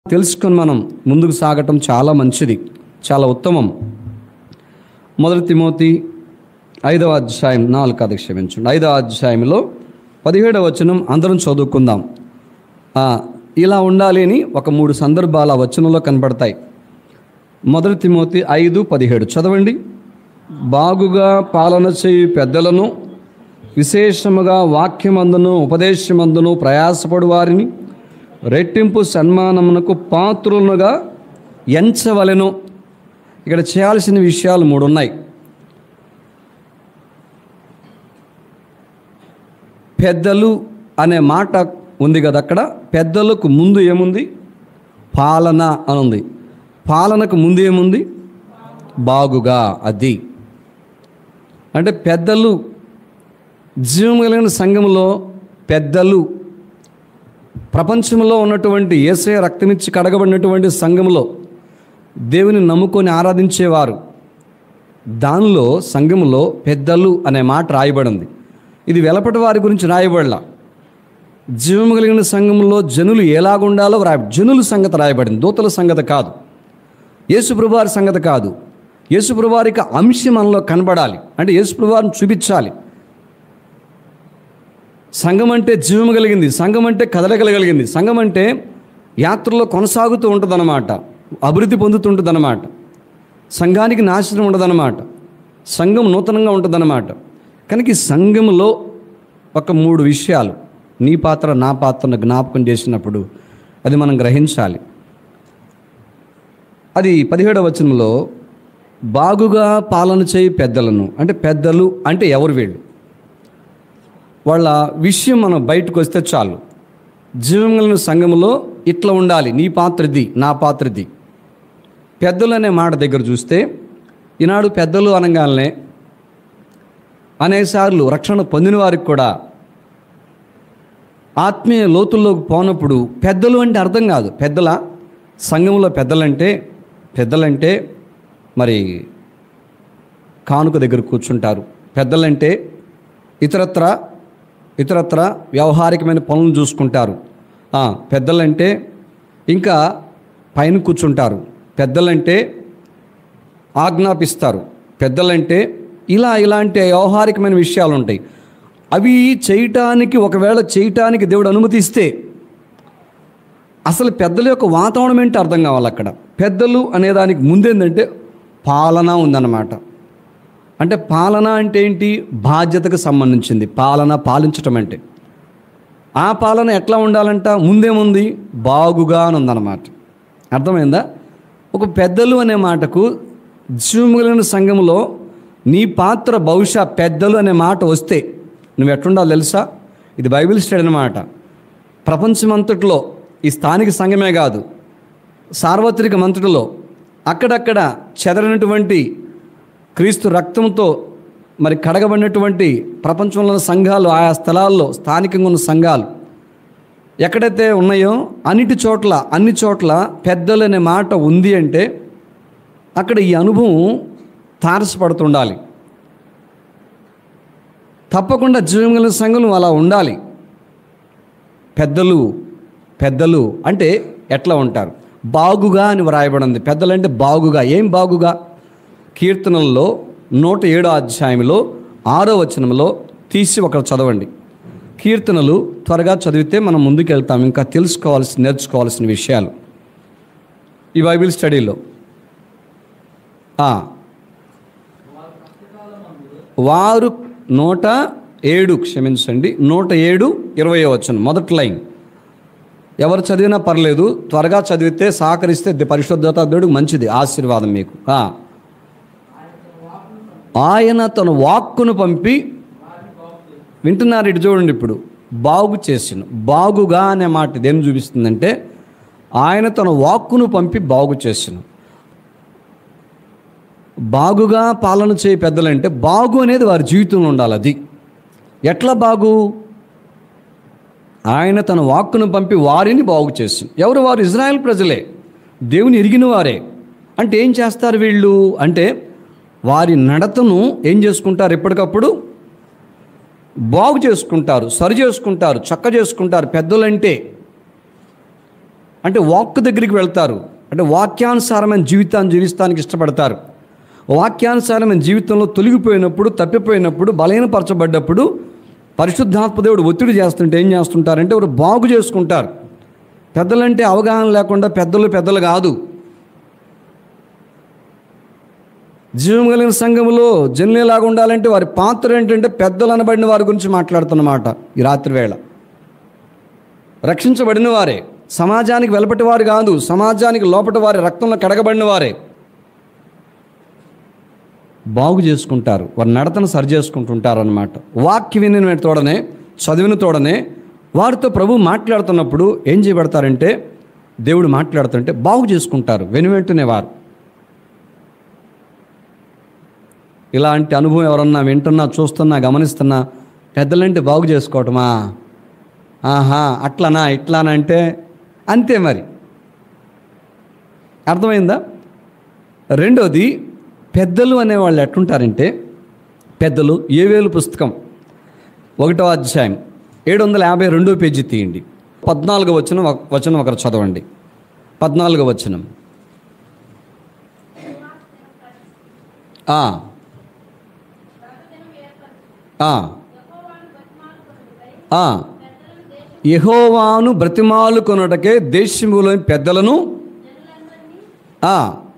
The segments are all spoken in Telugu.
తెలుసుకొని మనం ముందుకు సాగటం చాలా మంచిది చాలా ఉత్తమం మొదటి తిమోతి ఐదవ అధ్యాయం నాలుగు కథ క్షమించండి ఐదవ అధ్యాయంలో పదిహేడవ వచనం అందరం చదువుకుందాం ఆ, ఇలా ఉండాలి అని ఒక మూడు సందర్భాలు ఆ వచనంలో కనబడతాయి మొదటి తిమోతి ఐదు పదిహేడు చదవండి బాగుగా పాలన చేయు పెద్దలను విశేషముగా వాక్యమందును ఉపదేశమందును ప్రయాసపడు వారిని రెట్టింపు సన్మానమునకు పాత్రులుగా ఎంచవలెను ఇక్కడ చేయాల్సిన విషయాలు మూడు ఉన్నాయి పెద్దలు అనే మాట ఉంది కదా అక్కడ పెద్దలకు ముందు ఏముంది పాలన అని ఉంది పాలనకు ముందు ఏముంది బాగుగా అది అంటే పెద్దలు జీవం కలిగిన సంఘంలో పెద్దలు ప్రపంచంలో ఉన్నటువంటి ఏసే రక్తమిచ్చి కడగబడినటువంటి సంఘంలో దేవుని నమ్ముకొని ఆరాధించేవారు దానిలో సంఘములో పెద్దలు అనే మాట రాయబడింది ఇది వెలపటి వారి గురించి రాయబడలా జీవము కలిగిన సంఘంలో జనులు ఎలాగుండాలో రాయ జనుల సంగతి రాయబడింది దూతల సంగతి కాదు యేసుప్రభువారి సంగతి కాదు యేసుప్రభువారికి అంశం మనలో కనబడాలి అంటే యేసుప్రభువారిని చూపించాలి సంఘం అంటే జీవము కలిగింది సంఘం అంటే కదలగలగలిగింది సంఘం అంటే యాత్రలో కొనసాగుతూ ఉంటుందన్నమాట అభివృద్ధి పొందుతుంటుందన్నమాట సంఘానికి నాశనం ఉండదన్నమాట సంఘం నూతనంగా ఉంటుందన్నమాట కనుక ఈ సంఘంలో ఒక మూడు విషయాలు నీ పాత్ర నా పాత్రను జ్ఞాపకం చేసినప్పుడు అది మనం గ్రహించాలి అది పదిహేడవ వచనంలో బాగుగా పాలన చేయి పెద్దలను అంటే పెద్దలు అంటే ఎవరు వీళ్ళు వాళ్ళ విషయం మనం బయటకు వస్తే చాలు జీవం కలిగిన సంఘంలో ఇట్లా ఉండాలి నీ పాత్ర ఇది నా పాత్ర ఇది పెద్దలు అనే మాట దగ్గర చూస్తే ఈనాడు పెద్దలు అనగానే అనేకసార్లు రక్షణ పొందిన వారికి కూడా ఆత్మీయ లోతుల్లోకి పోనప్పుడు పెద్దలు అంటే అర్థం కాదు పెద్దల సంఘంలో పెద్దలంటే పెద్దలంటే మరి కానుక దగ్గర కూర్చుంటారు పెద్దలంటే ఇతరత్ర ఇతరత్ర వ్యవహారికమైన పనులను చూసుకుంటారు ఆ, పెద్దలంటే ఇంకా పైన కూర్చుంటారు పెద్దలంటే ఆజ్ఞాపిస్తారు పెద్దలంటే ఇలా ఇలాంటి వ్యవహారికమైన విషయాలు ఉంటాయి అవి చేయటానికి ఒకవేళ చేయటానికి దేవుడు అనుమతిస్తే అసలు పెద్దల యొక్క వాతావరణం ఏంటి అర్థం కావాలి అక్కడ పెద్దలు అనేదానికి ముందేంటంటే పాలన ఉందన్నమాట అంటే పాలన అంటే ఏంటి బాధ్యతకు సంబంధించింది పాలన పాలించటం అంటే ఆ పాలన ఎట్లా ఉండాలంట ముందేముంది బాగుగా అని ఉందన్నమాట అర్థమైందా ఒక పెద్దలు అనే మాటకు జీవములైన సంఘంలో నీ పాత్ర బహుశా పెద్దలు అనే మాట వస్తే నువ్వు ఎట్లుండాలో తెలుసా ఇది బైబిల్ స్టడీ అన్నమాట ప్రపంచమంతట్లో ఈ స్థానిక సంఘమే కాదు సార్వత్రిక మంతటిలో అక్కడక్కడ చెదరినటువంటి క్రీస్తు రక్తంతో మరి కడగబడినటువంటి ప్రపంచంలో ఉన్న సంఘాలు ఆయా స్థలాల్లో స్థానికంగా ఉన్న సంఘాలు ఎక్కడైతే ఉన్నాయో అన్నిటి చోట్ల అన్ని చోట్ల పెద్దలు అనే మాట ఉంది అంటే అక్కడ ఈ అనుభవం తారసపడుతుండాలి తప్పకుండా జీవం కలిగిన సంఘం అలా ఉండాలి పెద్దలు పెద్దలు అంటే ఎట్లా ఉంటారు బాగుగా అని వ్రాయబడింది పెద్దలు అంటే బాగుగా ఏం బాగుగా కీర్తనల్లో నూట ఏడో అధ్యాయంలో ఆరో వచనంలో తీసి ఒకరు చదవండి కీర్తనలు త్వరగా చదివితే మనం ముందుకు వెళ్తాం ఇంకా తెలుసుకోవాల్సిన నేర్చుకోవాల్సిన విషయాలు ఈ బైబిల్ స్టడీలో ఆ. వారు నూట ఏడు క్షమించండి నూట ఏడు ఇరవై వచ్చును మొదటి లైన్ ఎవరు చదివినా పర్లేదు త్వరగా చదివితే సహకరిస్తే ది- పరిశుద్ధత దేవుడు మంచిది ఆశీర్వాదం మీకు ఆ. ఆయన తన వాక్కును పంపి వింటున్నారు ఇటు చూడండి ఇప్పుడు బాగు చేసిన బాగుగా అనే మాట దేని చూపిస్తుందంటే ఆయన తన వాక్కును పంపి బాగు చేసిన బాగుగా పాలన చేయ పెద్దలంటే బాగు అనేది వారి జీవితంలో ఉండాలి అది ఎట్లా బాగు ఆయన తన వాక్కును పంపి వారిని బాగు చేసింది ఎవరు వారు ఇజ్రాయెల్ ప్రజలే దేవుని ఎరిగిన వారే అంటే ఏం చేస్తారు వీళ్ళు అంటే వారి నడతను ఏం చేసుకుంటారు ఎప్పటికప్పుడు బాగు చేసుకుంటారు సరి చేసుకుంటారు చక్క చేసుకుంటారు పెద్దలంటే అంటే వాక్ దగ్గరికి వెళ్తారు అంటే వాక్యానుసారమైన జీవితాన్ని జీవిస్తానికి ఇష్టపడతారు వాక్యానుసారమైన జీవితంలో తొలగిపోయినప్పుడు తప్పిపోయినప్పుడు బలహీనపరచబడ్డప్పుడు పరిశుద్ధాత్మదేవుడు ఒత్తిడి చేస్తుంటే ఏం చేస్తుంటారంటే వారు బాగు చేసుకుంటారు పెద్దలంటే అవగాహన లేకుండా పెద్దలు పెద్దలు కాదు జీవం కలిగిన సంఘంలో జన్లేలాగా ఉండాలంటే వారి పాత్ర ఏంటంటే పెద్దలు అనబడిన వారి గురించి మాట్లాడుతున్నమాట ఈ రాత్రి వేళ రక్షించబడిన వారే సమాజానికి వెలపటి వారు కాదు సమాజానికి లోపటి వారి రక్తంలో కడగబడిన వారే బాగు చేసుకుంటారు వారి నడతను సరి చేసుకుంటుంటారు అనమాట వాక్య వినిన తోడనే చదివిన తోడనే వారితో ప్రభు మాట్లాడుతున్నప్పుడు ఏం చేయబడతారంటే దేవుడు మాట్లాడుతుంటే బాగు చేసుకుంటారు వెనువెంటనే వారు ఇలాంటి అనుభవం ఎవరన్నా వింటున్నా చూస్తున్నా గమనిస్తున్నా పెద్దలంటే బాగు చేసుకోవటమా ఆహా అట్లనా ఇట్లానా అంటే అంతే మరి అర్థమైందా రెండోది పెద్దలు అనేవాళ్ళు ఎట్లుంటారంటే పెద్దలు ఏవేలు పుస్తకం ఒకటో అధ్యాయం ఏడు వందల యాభై రెండో పేజీ తీయండి పద్నాలుగో వచనం ఒక- వచనం ఒకరు చదవండి పద్నాలుగో వచనం ఆ. ఆ. ఆ. యెహోవాను బ్రతిమాలు కొనుటకే దేశములోని పెద్దలను ఆ.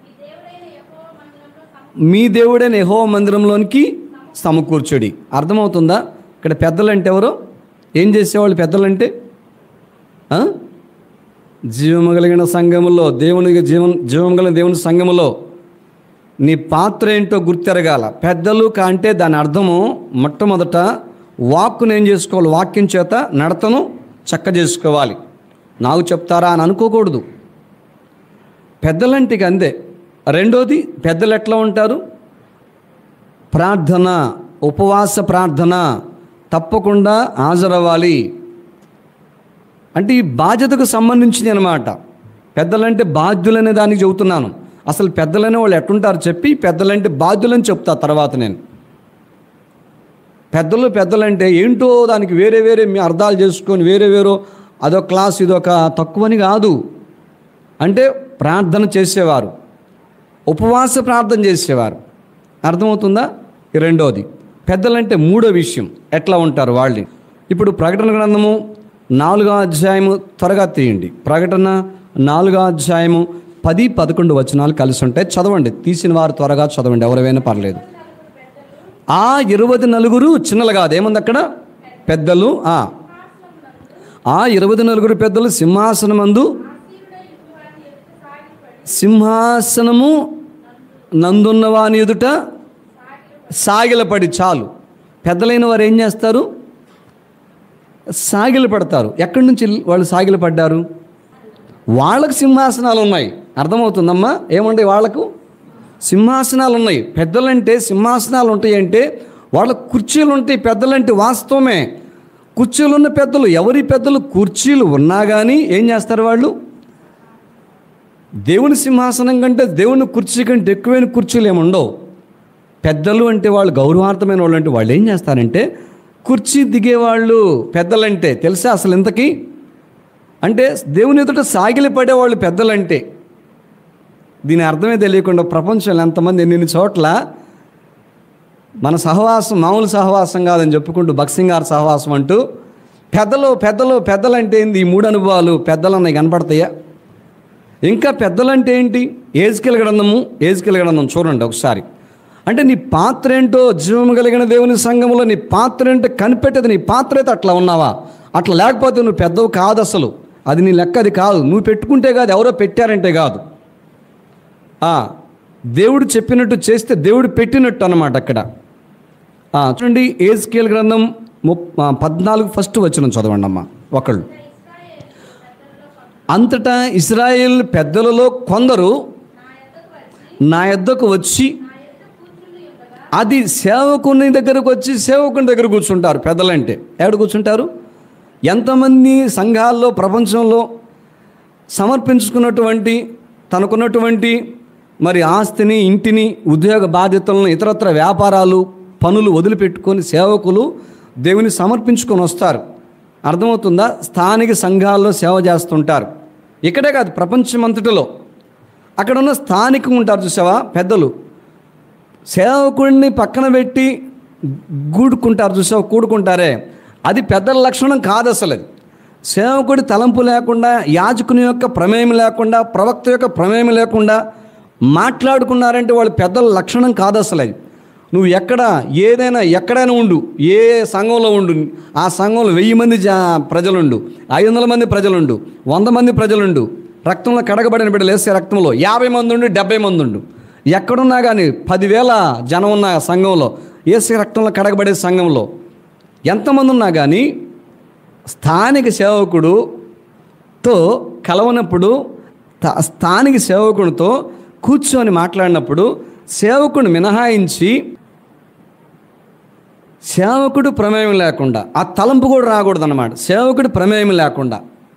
మీ దేవుడైన యెహో మందిరంలోనికి సమకూర్చుడి అర్థమవుతుందా ఇక్కడ పెద్దలు అంటే ఎవరు ఏం చేసేవాళ్ళు పెద్దలంటే ఆ? జీవము కలిగిన సంఘములో దేవునికి జీవం జీవం కలిగిన దేవుని సంఘములో నీ పాత్ర ఏంటో గుర్తెరగాల పెద్దలు కంటే దాని అర్థము మొట్టమొదట వాక్కును ఏం చేసుకోవాలి వాక్యం చేత నడతను చక్క చేసుకోవాలి నాకు చెప్తారా అని అనుకోకూడదు పెద్దలంటే ఇక అందే రెండోది పెద్దలు ఎట్లా ఉంటారు ప్రార్థన ఉపవాస ప్రార్థన తప్పకుండా హాజరవ్వాలి అంటే ఈ బాధ్యతకు సంబంధించింది అనమాట పెద్దలంటే బాధ్యులనే దానికి చెబుతున్నాను అసలు పెద్దలనే వాళ్ళు ఎట్టుంటారు చెప్పి పెద్దలంటే బాధ్యులని చెప్తా తర్వాత నేను పెద్దలు పెద్దలంటే ఏంటో దానికి వేరే వేరే మీ అర్థాలు చేసుకొని వేరే వేరే అదొక క్లాస్ ఇదొక తక్కువని కాదు అంటే ప్రార్థన చేసేవారు ఉపవాస ప్రార్థన చేసేవారు అర్థమవుతుందా ఈ రెండోది పెద్దలంటే మూడో విషయం ఎట్లా ఉంటారు వాళ్ళు ఇప్పుడు ప్రకటన గ్రంథము నాలుగో అధ్యాయము త్వరగా తీయండి ప్రకటన నాలుగో అధ్యాయము పది పదకొండు వచనాలు కలిసి ఉంటాయి చదవండి తీసిన వారు త్వరగా చదవండి ఎవరైనా పర్లేదు ఆ ఇరవై నలుగురు చిన్నలు కాదు ఏముంది అక్కడ పెద్దలు ఆ ఆ ఇరవై నలుగురు పెద్దలు సింహాసనమందు సింహాసనము నందున్న వాని ఎదుట సాగిలపడి చాలు పెద్దలైన వారు ఏం చేస్తారు సాగిల పడతారు ఎక్కడి నుంచి వాళ్ళు సాగిల పడ్డారు వాళ్ళకు సింహాసనాలు ఉన్నాయి అర్థమవుతుందమ్మా ఏముంటాయి వాళ్ళకు సింహాసనాలు ఉన్నాయి పెద్దలంటే సింహాసనాలు ఉంటాయి అంటే వాళ్ళ కుర్చీలు ఉంటాయి పెద్దలంటే వాస్తవమే కుర్చీలు ఉన్న పెద్దలు ఎవరి పెద్దలు కుర్చీలు ఉన్నా కానీ ఏం చేస్తారు వాళ్ళు దేవుని సింహాసనం కంటే దేవుని కుర్చీ కంటే ఎక్కువైన కుర్చీలు ఏమి ఉండవు పెద్దలు అంటే వాళ్ళు గౌరవార్థమైన వాళ్ళు అంటే వాళ్ళు ఏం చేస్తారంటే కుర్చీ దిగేవాళ్ళు పెద్దలంటే తెలుసా అసలు ఇంతకీ అంటే దేవుని ఎదుట సాగిలి పడేవాళ్ళు పెద్దలంటే దీని అర్థమే తెలియకుండా ప్రపంచంలో ఎంతమంది ఎన్ని చోట్ల మన సహవాసం మామూలు సహవాసం కాదని చెప్పుకుంటూ బక్సింగార్ సహవాసం అంటూ పెద్దలు పెద్దలు పెద్దలంటే ఏంది ఈ మూడు అనుభవాలు పెద్దలు అన్నవి కనపడతాయా ఇంకా పెద్దలంటే ఏంటి ఏజ్కెల్ గ్రంథము ఏజ్కెల్ గ్రంథం చూడండి ఒకసారి అంటే నీ పాత్ర ఏంటో జీవము కలిగిన దేవుని సంఘములో నీ పాత్ర ఏంటో కనిపెట్టేది నీ పాత్ర అయితే అట్లా ఉన్నావా అట్లా లేకపోతే నువ్వు పెద్దవు కాదు అసలు అది నీ లెక్క అది కాదు నువ్వు పెట్టుకుంటే కాదు ఎవరో పెట్టారంటే కాదు ఆ, దేవుడు చెప్పినట్టు చేస్తే దేవుడు పెట్టినట్టు అన్నమాట అక్కడ ఆ, చూడండి ఏజ్కేల్ గ్రంథం ముప్ ఆ, పద్నాలుగు ఫస్ట్ వచ్చిన చదవండి అమ్మా ఒకళ్ళు అంతటా ఇస్రాయేల్ పెద్దలలో కొందరు నా యొద్దకు వచ్చి అది సేవకుని దగ్గరకు వచ్చి సేవకుని దగ్గర కూర్చుంటారు పెద్దలంటే ఎక్కడ కూర్చుంటారు ఎంతమంది సంఘాల్లో ప్రపంచంలో సమర్పించుకున్నటువంటి తనకున్నటువంటి మరి ఆస్తిని ఇంటిని ఉద్యోగ బాధ్యతలను ఇతరత్ర వ్యాపారాలు పనులు వదిలిపెట్టుకొని సేవకులు దేవుని సమర్పించుకొని వస్తారు అర్థమవుతుందా స్థానిక సంఘాల్లో సేవ చేస్తుంటారు ఇక్కడే కాదు ప్రపంచమంతటిలో అక్కడ ఉన్న స్థానికంగా ఉంటారు చూసావా పెద్దలు సేవకుడిని పక్కన పెట్టి గూడుకుంటారు చూసావు కూడుకుంటారే అది పెద్దల లక్షణం కాదు అసలు అది సేవకుడి తలంపు లేకుండా యాజకుని యొక్క ప్రమేయం లేకుండా ప్రవక్త యొక్క ప్రమేయం లేకుండా మాట్లాడుకున్నారంటే వాళ్ళు పెద్దల లక్షణం కాదు అసలు అది నువ్వు ఎక్కడ ఏదైనా ఎక్కడైనా ఉండు ఏ సంఘంలో ఉండు ఆ సంఘంలో వెయ్యి మంది జా ప్రజలుండు ఐదు వందల మంది ప్రజలుండు వంద మంది ప్రజలుండు రక్తంలో కడగబడిన బిడ్డలు వేసే రక్తంలో యాభై మంది ఉండు డెబ్బై మంది ఉండు ఎక్కడున్నా కానీ పదివేల జనం ఉన్న సంఘంలో ఏసీ రక్తంలో కడగబడే సంఘంలో ఎంతమంది ఉన్నా కానీ స్థానిక సేవకుడుతో కలవనప్పుడు త- స్థానిక సేవకుడితో కూర్చొని మాట్లాడినప్పుడు సేవకుడిని మినహాయించి సేవకుడు ప్రమేయం లేకుండా ఆ తలంపు కూడా రాకూడదు అనమాట సేవకుడు ప్రమేయం లేకుండా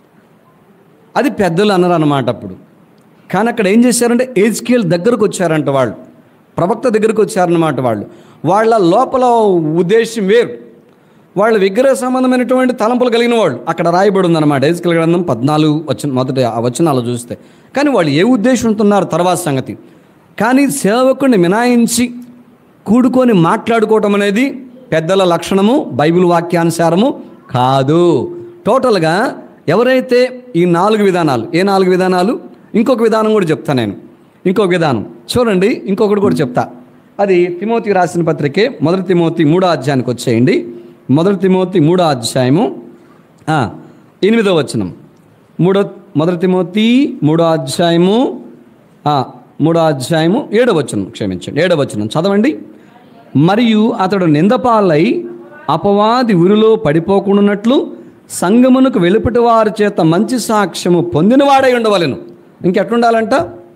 అది పెద్దలు అన్నారు అనమాట అప్పుడు కానీ అక్కడ ఏం చేశారంటే ఏజ్కేల్ దగ్గరకు వచ్చారంట వాళ్ళు ప్రవక్త దగ్గరకు వచ్చారన్నమాట వాళ్ళు వాళ్ళ లోపల ఉద్దేశం వేరు వాళ్ళ విగ్రహ సంబంధమైనటువంటి తలంపులు కలిగిన వాళ్ళు అక్కడ రాయబడి ఉందన్నమాట ఏజ్కేల్ గ్రంథం పద్నాలుగు వచ్చిన మొదటి ఆ వచనాలు చూస్తే కానీ వాళ్ళు ఏ ఉద్దేశంతో ఉన్నారు తర్వాత సంగతి కానీ సేవకుడిని మినాయించి కూడుకొని మాట్లాడుకోవటం అనేది పెద్దల లక్షణము బైబిల్ వాక్యానుసారము కాదు టోటల్గా ఎవరైతే ఈ నాలుగు విధానాలు ఏ నాలుగు విధానాలు ఇంకొక విధానం కూడా చెప్తా నేను ఇంకొక విధానం చూడండి ఇంకొకటి కూడా చెప్తా అది తిమోతి రాసిన పత్రికే మొదటి తిమోతి మూడో అధ్యాయానికి వచ్చేయండి మొదటి తిమోతి మూడో అధ్యాయము ఆ, ఎనిమిదో వచనం మూడో మొదటి తిమోతి మూడో అధ్యాయము ఆ, మూడో అధ్యాయము ఏడో వచనం క్షమించండి ఏడో వచనం చదవండి మరియు అతడు నిందపాలై అపవాది ఉరిలో పడిపోకుండానట్లు సంగమునకు వెలుపటి వారి చేత మంచి సాక్ష్యము పొందినవాడై ఉండవలెను ఇంకెట్లుండాలంట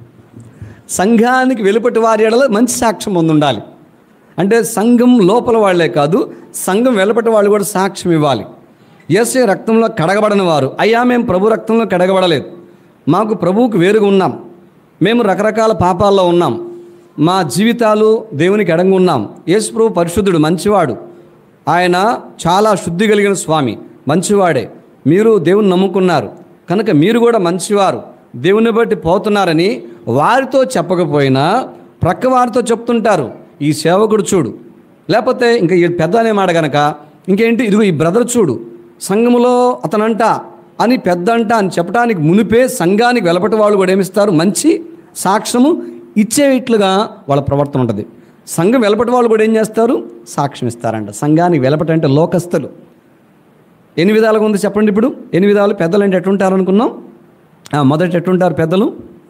సంఘానికి వెలుపటి వారి ఎడల మంచి సాక్ష్యం పొంది ఉండాలి అంటే సంఘం లోపల వాళ్ళే కాదు సంఘం వెలుపటి వాళ్ళు కూడా సాక్ష్యం ఇవ్వాలి ఎస్ఏ రక్తంలో కడగబడని వారు అయ్యా మేము ప్రభు రక్తంలో కడగబడలేదు మాకు ప్రభువుకు వేరుగా ఉన్నాం మేము రకరకాల పాపాల్లో ఉన్నాం మా జీవితాలు దేవునికి ఎడంగా ఉన్నాం యేసు ప్రభు పరిశుద్ధుడు మంచివాడు ఆయన చాలా శుద్ధి కలిగిన స్వామి మంచివాడే మీరు దేవుని నమ్ముకున్నారు కనుక మీరు కూడా మంచివారు దేవుని బట్టి పోతున్నారని వారితో చెప్పకపోయినా ప్రక్క వారితో చెప్తుంటారు ఈ సేవకుడు చూడు లేకపోతే ఇంకా ఈ పెద్ద అనే మాట గనక ఇంకేంటి ఇదిగో ఈ బ్రదర్ చూడు సంఘములో అతనంట అని పెద్ద అంట అని చెప్పడానికి మునిపే సంఘానికి వెలపటి వాళ్ళు కూడా ఏమిస్తారు మంచి సాక్ష్యము ఇచ్చేట్లుగా వాళ్ళ ప్రవర్తన ఉంటుంది సంఘం వెలపటి వాళ్ళు కూడా ఏం చేస్తారు సాక్ష్యం ఇస్తారంట సంఘానికి వెలపటి అంటే లోకస్తులు ఎన్ని విధాలుగా ఉంది చెప్పండి ఇప్పుడు ఎన్ని విధాలు పెద్దలు అంటే ఎట్లుంటారు అనుకున్నాం ఆ, మొదట ఎట్లుంటారు పెద్దలు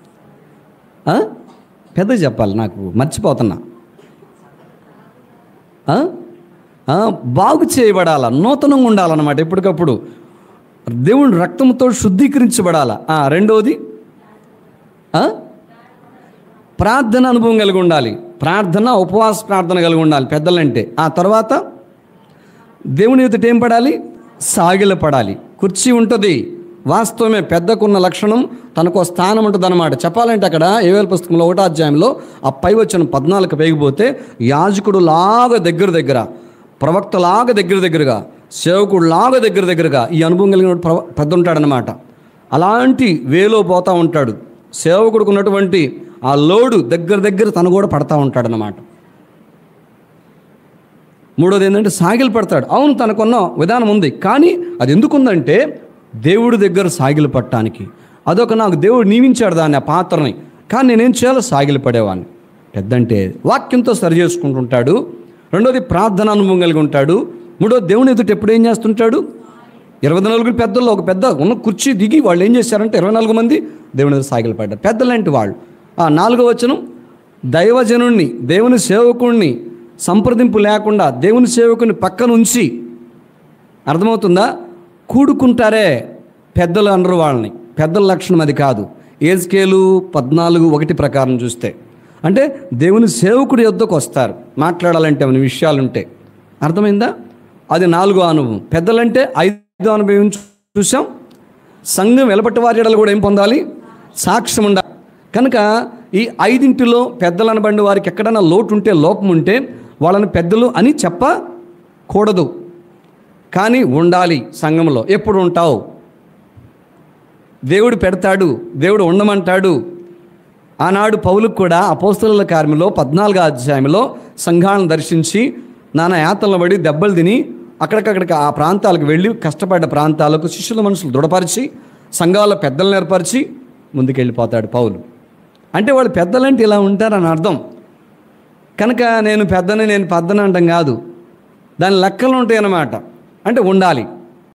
ఆ? పెద్దది చెప్పాలి నాకు మర్చిపోతున్నా ఆ? ఆ, బాగు చేయబడాల నూతనంగా ఉండాలన్నమాట ఎప్పటికప్పుడు దేవుని రక్తంతో శుద్ధీకరించబడాల ఆ, రెండవది ఆ? ప్రార్థన అనుభవం కలిగి ఉండాలి ప్రార్థన ఉపవాస ప్రార్థన కలిగి ఉండాలి పెద్దలంటే ఆ తర్వాత దేవుని ఎదుట ఏం పడాలి సాగిల పడాలి కుర్చీ ఉంటుంది వాస్తవమే పెద్దకున్న లక్షణం తనకు ఒక స్థానం ఉంటుంది అనమాట చెప్పాలంటే అక్కడ ఏవేల పుస్తకంలో ఒకటో అధ్యాయంలో ఆ పై వచ్చిన పద్నాలుగు పేగిపోతే యాజకుడు లాగా దగ్గర దగ్గర ప్రవక్త లాగా దగ్గర దగ్గరగా సేవకుడు లాగా దగ్గర దగ్గరగా ఈ అనుభవం కలిగిన ప్రవ పెద్ద ఉంటాడనమాట అలాంటి వేలో పోతూ ఉంటాడు సేవకుడికి ఉన్నటువంటి ఆ లోడు దగ్గర దగ్గర తను కూడా పడతా ఉంటాడనమాట మూడోది ఏంటంటే సాగిలు పడతాడు అవును తనకున్న విధానం ఉంది కానీ అది ఎందుకుందంటే దేవుడి దగ్గర సాగిలు పట్టడానికి అదొక నాకు దేవుడు నియమించాడు దాన్ని ఆ పాత్రని కానీ నేనేం చేయాలో సాగిలు పడేవాడిని పెద్దంటే వాక్యంతో సరి చేసుకుంటుంటాడు రెండోది ప్రార్థన అనుభవం కలిగి ఉంటాడు మూడోది దేవుని ఎదుట ఎప్పుడు ఏం చేస్తుంటాడు ఇరవై నలుగురు పెద్దల్లో ఒక పెద్ద ఉన్న కుర్చీ దిగి వాళ్ళు ఏం చేశారంటే ఇరవై నాలుగు మంది దేవుని ఎదుట సాగిలు పడ్డారు పెద్దలాంటి వాళ్ళు ఆ నాలుగో వచనం దైవజనుణ్ణి దేవుని సేవకుణ్ణి సంప్రదింపు లేకుండా దేవుని సేవకుని పక్కన ఉంచి అర్థమవుతుందా కూడుకుంటారే పెద్దలు అనరు వాళ్ళని పెద్దల లక్షణం అది కాదు ఏ స్కేలు పద్నాలుగు ఒకటి ప్రకారం చూస్తే అంటే దేవుని సేవకుడి యొద్దకు వస్తారు మాట్లాడాలంటే మన విషయాలుంటే అర్థమైందా అది నాలుగో అనుభవం పెద్దలంటే ఐదో అనుభవం చూసాం సంఘం వెలపట్టి వారి ఎడలు కూడా ఏం పొందాలి సాక్ష్యం ఉండాలి కనుక ఈ ఐదింటిలో పెద్దలు అనబండి వారికి ఎక్కడైనా లోటు ఉంటే లోపం ఉంటే వాళ్ళని పెద్దలు అని చెప్పకూడదు కానీ ఉండాలి సంఘంలో ఎప్పుడు ఉంటావు దేవుడు పెడతాడు దేవుడు ఉండమంటాడు ఆనాడు పౌలకు కూడా అపోస్తల కార్మిలో పద్నాలుగో అధ్యాయంలో సంఘాలను దర్శించి నానా యాతలను పడి దెబ్బలు తిని అక్కడికక్కడికి ఆ ప్రాంతాలకు వెళ్ళి కష్టపడ్డ ప్రాంతాలకు శిష్యుల మనుషులు దృఢపరిచి సంఘాల పెద్దలను ఏర్పరిచి ముందుకెళ్ళిపోతాడు పౌలు అంటే వాళ్ళు పెద్దలంటే ఇలా ఉంటారని అర్థం కనుక నేను పెద్దని నేను పెద్దని అంటాం కాదు దాని లెక్కలు ఉంటాయి అన్నమాట అంటే ఉండాలి